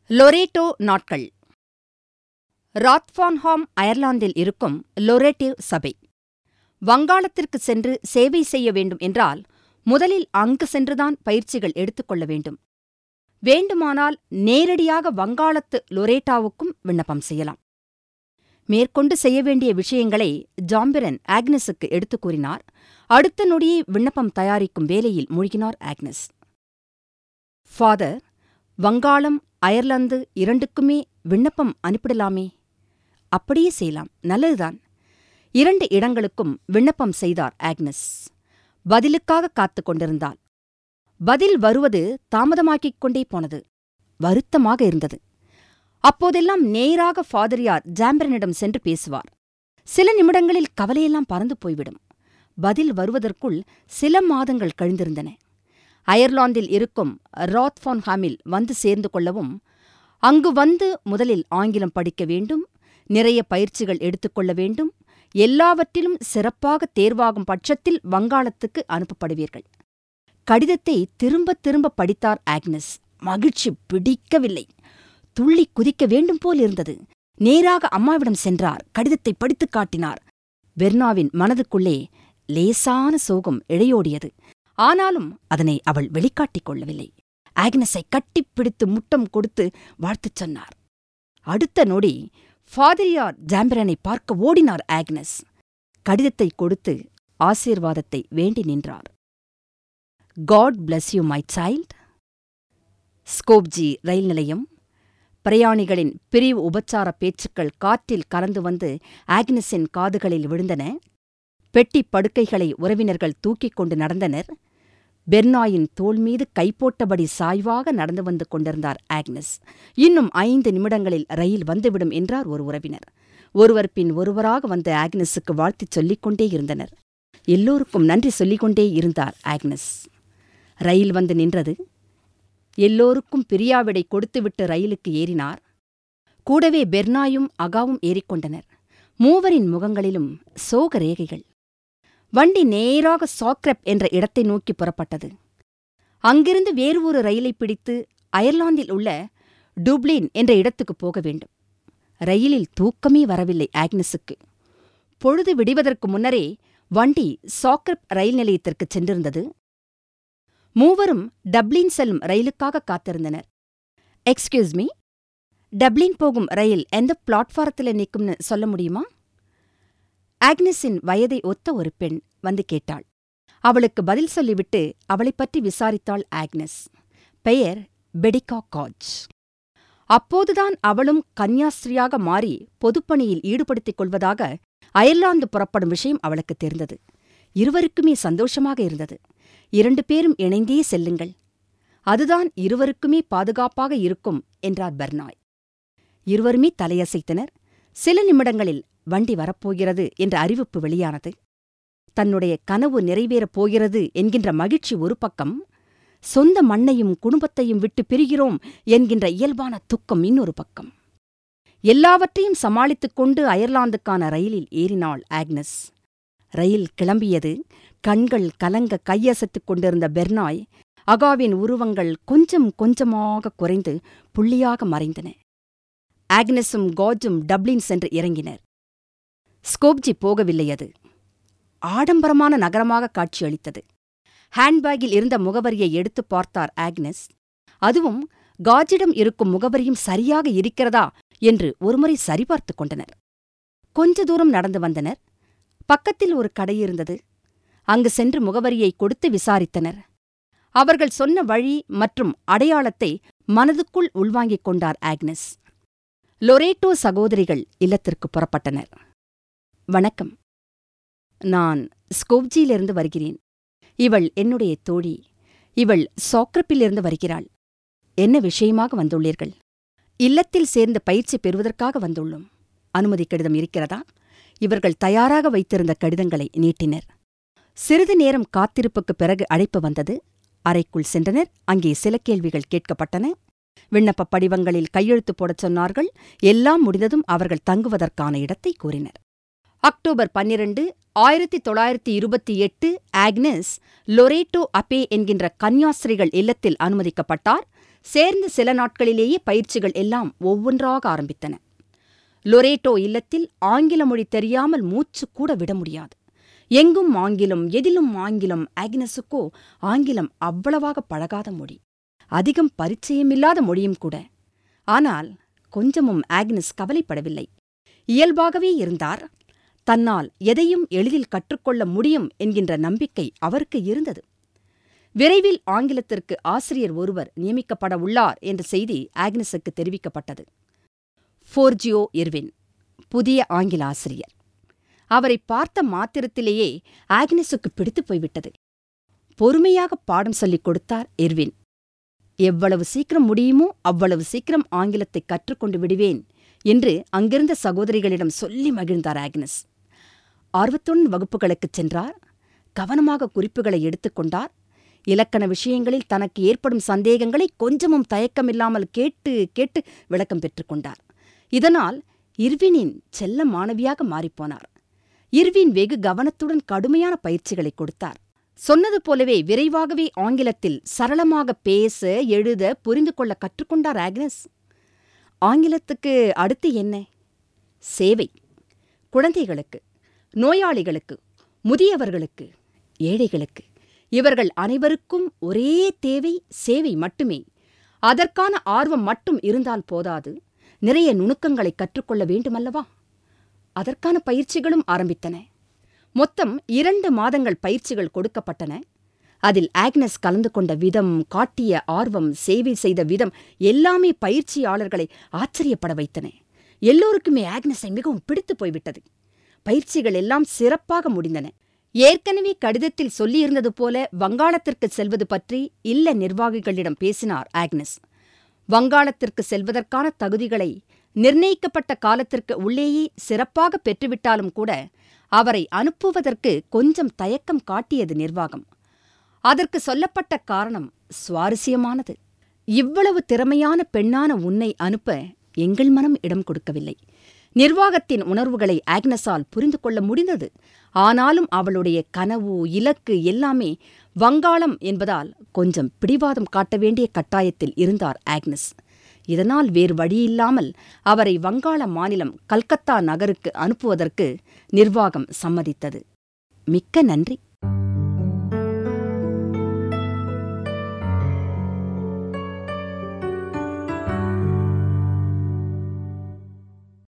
Loreto நாட்கள் ராத்ஃபான்ஹாம் அயர்லாந்தில் இருக்கும் லொரேட்டிவ் சபை வங்காளத்திற்கு சென்று சேவை செய்ய வேண்டும் என்றால் முதலில் அங்கு சென்றுதான் பயிற்சிகள் எடுத்துக்கொள்ள வேண்டும் வேண்டுமானால் நேரடியாக வங்காளத்து லொரேட்டாவுக்கும் விண்ணப்பம் செய்யலாம் மேற்கொண்டு செய்ய வேண்டிய விஷயங்களை ஜாம்பிரன் ஆக்னஸுக்கு எடுத்துக் கூறினார் அடுத்த நொடியே விண்ணப்பம் தயாரிக்கும் வேலையில் மூழ்கினார் ஆக்னஸ் ஃபாதர் வங்காளம் அயர்லாந்து இரண்டுக்குமே விண்ணப்பம் அனுப்பிடலாமே அப்படியே செய்யலாம் நல்லதுதான் இரண்டு இடங்களுக்கும் விண்ணப்பம் செய்தார் ஆக்னஸ் பதிலுக்காக காத்துக் கொண்டிருந்தாள் பதில் வருவது தாமதமாக்கிக் கொண்டே போனது வருத்தமாக இருந்தது அப்போதெல்லாம் நேராக ஃபாதரியார் ஜாம்பரனிடம் சென்று பேசுவார் சில நிமிடங்களில் கவலையெல்லாம் பறந்து போய்விடும் பதில் வருவதற்குள் சில மாதங்கள் கழிந்திருந்தன அயர்லாந்தில் இருக்கும் ராத்ஃபான்ஹாமில் வந்து சேர்ந்து கொள்ளவும் அங்கு வந்து முதலில் ஆங்கிலம் படிக்க வேண்டும் நிறைய பயிற்சிகள் எடுத்துக்கொள்ள வேண்டும் எல்லாவற்றிலும் சிறப்பாக தேர்வாகும் பட்சத்தில் வங்காளத்துக்கு அனுப்பப்படுவீர்கள் கடிதத்தை திரும்ப திரும்ப படித்தார் ஆக்னஸ் மகிழ்ச்சி பிடிக்கவில்லை துள்ளி குதிக்க வேண்டும் போல் இருந்தது நேராக அம்மாவிடம் சென்றார் கடிதத்தை படித்துக் காட்டினார் பெர்னாவின் மனதுக்குள்ளே லேசான சோகம் இழையோடியது ஆனாலும் அதனை அவள் வெளிக்காட்டிக் கொள்ளவில்லை ஆக்னஸை கட்டிப்பிடித்து முட்டம் கொடுத்து வாழ்த்துச் சொன்னார் அடுத்த நொடி ஃபாதரியார் ஜாம்பிரனை பார்க்க ஓடினார் ஆக்னஸ் கடிதத்தை கொடுத்து ஆசீர்வாதத்தை வேண்டி நின்றார் god bless you my child Skopje rail நிலையம் பிரயாணிகளின் பிரிவு உபச்சார பேச்சுக்கள் காற்றில் கலந்து வந்து ஆக்னஸின் காதுகளில் விழுந்தன பெட்டி படுக்கைகளை உறவினர்கள் தூக்கிக் கொண்டு நடந்தனர் பெர்னாயின் தோள் மீது கைப்போட்டபடி சாய்வாக நடந்து வந்து கொண்டிருந்தார் ஆக்னஸ் இன்னும் ஐந்து நிமிடங்களில் ரயில் வந்துவிடும் என்றார் ஒரு உறவினர் ஒருவர் பின் ஒருவராக வந்த ஆக்னஸுக்கு வாழ்த்துச் சொல்லிக் கொண்டே இருந்தனர் எல்லோருக்கும் நன்றி சொல்லிக் கொண்டே இருந்தார் ஆக்னஸ் ரயில் வந்து நின்றது எல்லோருக்கும் பிரியாவிடை கொடுத்துவிட்டு ரயிலுக்கு ஏறினார் கூடவே பெர்னாயும் அகாவும் ஏறிக்கொண்டனர் மூவரின் முகங்களிலும் சோக ரேகைகள் வண்டி நேராக சாக்ரெப் என்ற இடத்தை நோக்கி புறப்பட்டது அங்கிருந்து வேறு ஒரு ரயிலை பிடித்து அயர்லாந்தில் உள்ள டுப்ளின் என்ற இடத்துக்கு போக வேண்டும் ரயிலில் தூக்கமே வரவில்லை ஆக்னஸுக்கு பொழுது விடிவதற்கு முன்னரே வண்டி சாக்ரெப் ரயில் நிலையத்திற்கு சென்றிருந்தது மூவரும் டப்ளின் செல்லும் ரயிலுக்காக காத்திருந்தனர் எக்ஸ்கியூஸ் மீ டப்ளின் போகும் ரயில் எந்த பிளாட்ஃபாரத்தில் நிற்கும்னு சொல்ல முடியுமா ஆக்னஸின் வயதை ஒத்த ஒரு பெண் வந்து கேட்டாள் அவளுக்கு பதில் சொல்லிவிட்டு அவளைப் பற்றி விசாரித்தாள் ஆக்னஸ் பெயர் பெடிகா காஜ் அப்போதுதான் அவளும் கன்யாஸ்திரியாக மாறி பொதுப்பணியில் ஈடுபடுத்திக் கொள்வதாக அயர்லாந்து புறப்படும் விஷயம் அவளுக்கு தெரிந்தது இருவருக்குமே சந்தோஷமாக இருந்தது இரண்டு பேரும் இணைந்தே செல்லுங்கள் அதுதான் இருவருக்குமே பாதுகாப்பாக இருக்கும் என்றார் பெர்னாய் இருவருமே தலையசைத்தனர் சில நிமிடங்களில் வண்டி வரப்போகிறது என்ற அறிவிப்பு வெளியானது தன்னுடைய கனவு நிறைவேறப் போகிறது என்கின்ற மகிழ்ச்சி ஒரு பக்கம் சொந்த மண்ணையும் குடும்பத்தையும் விட்டு பிரிகிறோம் என்கின்ற இயல்பான துக்கம் இன்னொரு பக்கம் எல்லாவற்றையும் சமாளித்துக் கொண்டு அயர்லாந்துக்கான ரயிலில் ஏறினாள் ஆக்னஸ் ரயில் கிளம்பியது கண்கள் கலங்க கையசத்துக் கொண்டிருந்த பெர்னாய் அகாவின் உருவங்கள் கொஞ்சம் கொஞ்சமாக குறைந்து புள்ளியாக மறைந்தன ஆக்னஸும் காஜும் டப்ளின் சென்று இறங்கினர் ஸ்கோப்ஜி போகவில்லை அது ஆடம்பரமான நகரமாக காட்சியளித்தது ஹேண்ட்பேக்கில் இருந்த முகவரியை எடுத்து பார்த்தார் ஆக்னஸ் அதுவும் காஜிடம் இருக்கும் முகவரியும் சரியாக இருக்கிறதா என்று ஒருமுறை சரிபார்த்துக் கொண்டனர் கொஞ்ச தூரம் நடந்து வந்தனர் பக்கத்தில் ஒரு கடை இருந்தது அங்கு சென்று முகவரியை கொடுத்து விசாரித்தனர் அவர்கள் சொன்ன வழி மற்றும் அடையாளத்தை மனதுக்குள் உள்வாங்கிக் கொண்டார் ஆக்னஸ் லொரேட்டோ சகோதரிகள் இல்லத்திற்கு புறப்பட்டனர் வணக்கம் நான் ஸ்கோப்ஜியிலிருந்து வருகிறேன் இவள் என்னுடைய தோழி இவள் சாக்ரப்பிலிருந்து வருகிறாள் என்ன விஷயமாக வந்துள்ளீர்கள் இல்லத்தில் சேர்ந்து பயிற்சி பெறுவதற்காக வந்துள்ளோம் அனுமதி கடிதம் இருக்கிறதா இவர்கள் தயாராக வைத்திருந்த கடிதங்களை நீட்டினர் சிறிது நேரம் காத்திருப்புக்குப் பிறகு அழைப்பு வந்தது அறைக்குள் சென்றனர் அங்கே சில கேள்விகள் கேட்கப்பட்டன விண்ணப்பப் படிவங்களில் கையெழுத்து போடச் சொன்னார்கள் எல்லாம் முடிந்ததும் அவர்கள் தங்குவதற்கான இடத்தை கூறினர் அக்டோபர் பன்னிரண்டு ஆயிரத்தி தொள்ளாயிரத்தி இருபத்தி எட்டு ஆக்னஸ் லொரேட்டோ அப்பே என்கின்ற கன்யாஸ்திரிகள் இல்லத்தில் அனுமதிக்கப்பட்டார் சேர்ந்த சில நாட்களிலேயே பயிற்சிகள் எல்லாம் ஒவ்வொன்றாக ஆரம்பித்தன லொரேட்டோ இல்லத்தில் ஆங்கில மொழி தெரியாமல் மூச்சு கூட விட முடியாது எங்கும் ஆங்கிலம் எதிலும் ஆங்கிலம் ஆக்னஸுக்கோ ஆங்கிலம் அவ்வளவாக பழகாத மொழி அதிகம் பரிச்சயமில்லாத மொழியும் கூட ஆனால் கொஞ்சமும் ஆக்னஸ் கவலைப்படவில்லை இயல்பாகவே இருந்தார் தன்னால் எதையும் எளிதில் கற்றுக்கொள்ள முடியும் என்கின்ற நம்பிக்கை அவருக்கு இருந்தது விரைவில் ஆங்கிலத்திற்கு ஆசிரியர் ஒருவர் நியமிக்கப்பட உள்ளார் என்ற செய்தி ஆக்னஸுக்கு தெரிவிக்கப்பட்டது ஃபோர்ஜியோ இர்வின் புதிய ஆங்கில ஆசிரியர் அவரை பார்த்த மாத்திரத்திலேயே ஆக்னஸுக்கு பிடித்துப் போய்விட்டது பொறுமையாக பாடம் சொல்லிக் கொடுத்தார் இர்வின் எவ்வளவு சீக்கிரம் முடியுமோ அவ்வளவு சீக்கிரம் ஆங்கிலத்தை கற்றுக்கொண்டு விடுவேன் என்று அங்கிருந்த சகோதரிகளிடம் சொல்லி மகிழ்ந்தார் ஆக்னஸ் ஆர்வத்துடன் வகுப்புகளுக்குச் சென்றார் கவனமாக குறிப்புகளை எடுத்துக்கொண்டார் இலக்கண விஷயங்களில் தனக்கு ஏற்படும் சந்தேகங்களை கொஞ்சமும் தயக்கமில்லாமல் கேட்டு கேட்டு விளக்கம் பெற்றுக்கொண்டார் இதனால் இர்வினின் செல்ல மாணவியாக மாறிப்போனார் இர்வின் வெகு கவனத்துடன் கடுமையான பயிற்சிகளை கொடுத்தார் சொன்னது போலவே விரைவாகவே ஆங்கிலத்தில் சரளமாக பேச எழுத புரிந்து கொள்ள கற்றுக்கொண்டார் ஆக்னஸ் ஆங்கிலத்துக்கு அடுத்து என்ன சேவை குழந்தைகளுக்கு நோயாளிகளுக்கு முதியவர்களுக்கு ஏழைகளுக்கு இவர்கள் அனைவருக்கும் ஒரே தேவை சேவை மட்டுமே அதற்கான ஆர்வம் மட்டும் இருந்தால் போதாது நிறைய நுணுக்கங்களை கற்றுக்கொள்ள வேண்டுமல்லவா அதற்கான பயிற்சிகளும் ஆரம்பித்தன மொத்தம் இரண்டு மாதங்கள் பயிற்சிகள் கொடுக்கப்பட்டன அதில் ஆக்னஸ் கலந்து கொண்ட விதம் காட்டிய ஆர்வம் சேவை செய்த விதம் எல்லாமே பயிற்சியாளர்களை ஆச்சரியப்பட வைத்தன எல்லோருக்குமே ஆக்னஸை மிகவும் பிடித்து போய்விட்டது பயிற்சிகள் எல்லாம் சிறப்பாக முடிந்தன ஏற்கனவே கடிதத்தில் சொல்லியிருந்தது போல வங்காளத்திற்கு செல்வது பற்றி இல்ல நிர்வாகிகளிடம் பேசினார் ஆக்னஸ் வங்காளத்திற்கு செல்வதற்கான தகுதிகளை நிர்ணயிக்கப்பட்ட காலத்திற்கு உள்ளேயே சிறப்பாக பெற்றுவிட்டாலும் கூட அவரை அனுப்புவதற்கு கொஞ்சம் தயக்கம் காட்டியது நிர்வாகம் அதற்கு சொல்லப்பட்ட காரணம் சுவாரஸ்யமானது இவ்வளவு திறமையான பெண்ணான உன்னை அனுப்ப எங்கள் மனம் இடம் கொடுக்கவில்லை நிர்வாகத்தின் உணர்வுகளை ஆக்னஸால் புரிந்து கொள்ள முடிந்தது ஆனாலும் அவளுடைய கனவு இலக்கு எல்லாமே வங்காளம் என்பதால் கொஞ்சம் பிடிவாதம் காட்ட வேண்டிய கட்டாயத்தில் இருந்தார் ஆக்னஸ் இதனால் வேறு வழியில்லாமல் அவரை வங்காள மாநிலம் கல்கத்தா நகருக்கு அனுப்புவதற்கு நிர்வாகம் சம்மதித்தது மிக்க நன்றி